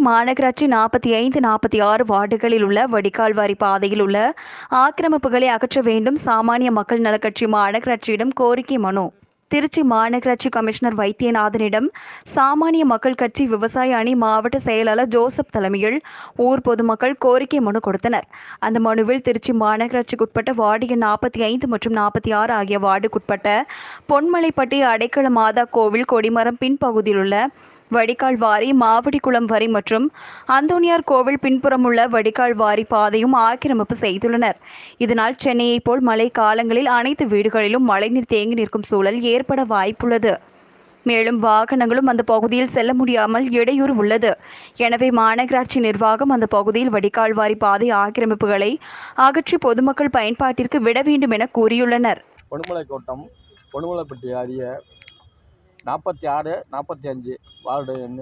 மாநகராட்சி நாற்பத்தி ஐந்து நாற்பத்தி ஆறு வார்டுகளில் உள்ள வடிகால்வாரி பாதையில் உள்ள ஆக்கிரமிப்புகளை அகற்ற வேண்டும் சாமானிய மக்கள் நலக்கட்சி மாநகராட்சியிடம் கோரிக்கை மனு திருச்சி மாநகராட்சி கமிஷனர் வைத்தியநாதனிடம் சாமானிய மக்கள் கட்சி விவசாய அணி மாவட்ட செயலாளர் ஜோசப் தலைமையில் ஊர் பொதுமக்கள் கோரிக்கை மனு கொடுத்தனர் அந்த மனுவில் திருச்சி மாநகராட்சிக்குட்பட்ட வார்டு எண் நாற்பத்தி ஐந்து மற்றும் நாற்பத்தி ஆறு ஆகிய வார்டுக்குட்பட்ட பொன்மலைப்பட்டி அடைக்கல மாதா கோவில் கொடிமரம் பின்பகுதியில் உள்ள வடிகால் வாரி மாவடிக்குளம் வரி மற்றும் அந்தோனியார் கோவில் பின்புறமுள்ள வடிகால் வாரி பாதையும் ஆக்கிரமிப்பு செய்துள்ளனர் இதனால் சென்னையைப் போல் மழை காலங்களில் அனைத்து வீடுகளிலும் மழைநீர் தேங்கி நிற்கும் சூழல் ஏற்பட வாய்ப்புள்ளது மேலும் வாகனங்களும் அந்த பகுதியில் செல்ல முடியாமல் இடையூறு உள்ளது எனவே மாநகராட்சி நிர்வாகம் அந்த பகுதியில் வடிகால்வாரி பாதை ஆக்கிரமிப்புகளை அகற்றி பொதுமக்கள் பயன்பாட்டிற்கு விட வேண்டும் என கூறியுள்ளனர் பொன்மலை கோட்டம் பொன்மலைப்பட்டி அரிய நாற்பத்தி ஆறு நாற்பத்தி அஞ்சு வார்டு எண்ணு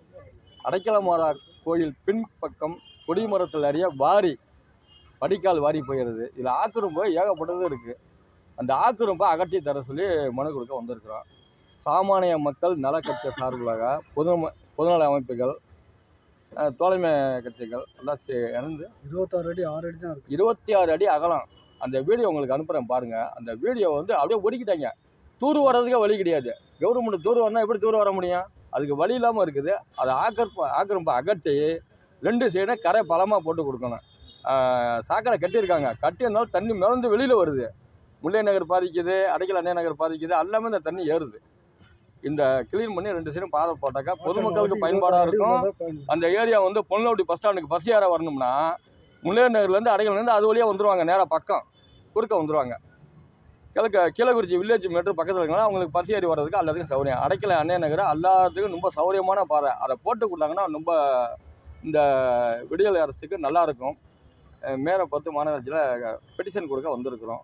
அடைக்கலமாரா கோயில் பின்பக்கம் கொடிமரத்தில் அறிய வாரி வடிகால் வாரி போயிடுது இதில் ஆக்கிரமிப்பு ஏகப்பட்டது இருக்குது அந்த ஆக்கிரமிப்பை அகற்றி தர சொல்லி மனு கொடுக்க வந்திருக்கிறோம் சாமானிய மக்கள் நலக்கட்சி சார்பிலாக பொது பொதுநல அமைப்புகள் அஹ், தோழமை கட்சிகள் எல்லாம் சே- இணைந்து இருபத்தாறு அடி ஆறு அடி தான் இருக்கு இருபத்தி ஆறு அடி அகலம் அந்த வீடியோ உங்களுக்கு அனுப்புகிறேன் பாருங்கள் அந்த வீடியோ வந்து அப்படியே ஒதுக்கிட்டாங்க தூர் வர்றதுக்கே வழி கிடையாது கவர்மெண்ட் தூர் வரனா எப்படி தூர் வர முடியும் அதுக்கு வழி இல்லாமல் இருக்குது அதை ஆக்கிரப்ப ஆக்கிரமிப்பை அகட்டி ரெண்டு சைடும் கரை பலமாக போட்டு கொடுக்கணும் ஆஹ் சாக்கடை கட்டியிருக்காங்க கட்டியிருந்தாலும் தண்ணி மிதந்து வெளியில் வருது முல்லை நகர் பாதிக்குது அடைக்கல் அண்ணே நகர் பாதிக்குது எல்லாமே இந்த தண்ணி ஏறுது இந்த க்ளீன் பண்ணி ரெண்டு சைடும் பாதை போட்டாக்கா பொதுமக்களுக்கு பயன்பாடாக இருக்கும் அந்த ஏரியா வந்து பொன்னோட்டி பஸ் ஸ்டாண்டுக்கு பஸ் ஏற வரணும்னா முல்லை நகர்லேருந்து அடைக்கலேருந்து அது வழியாக வந்துருவாங்க நேராக பக்கம் குறுக்க வந்துருவாங்க கிழக்க கீழக்குறிச்சி வில்லேஜ் மெட்ரோ பக்கத்தில் இருக்கனால அவங்களுக்கு பஸ் ஏறி வர்றதுக்கு எல்லாத்துக்கும் சௌகரியம் அடைக்கல அண்ணே நகர் எல்லாத்துக்கும் ரொம்ப சௌகரியமான பாதை அதை போட்டு கொடுத்தாங்கன்னா ரொம்ப இந்த விடியல் அரசுக்கு நல்லாயிருக்கும் மேலே பத்து மாநகராட்சியில் பெட்டிஷன் கொடுக்க வந்திருக்கிறோம்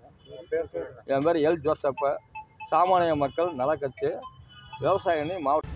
என் பேர் எல் ஜோசப்ப சாமானிய மக்கள் நலக்கட்சி விவசாய அணி மாவட்ட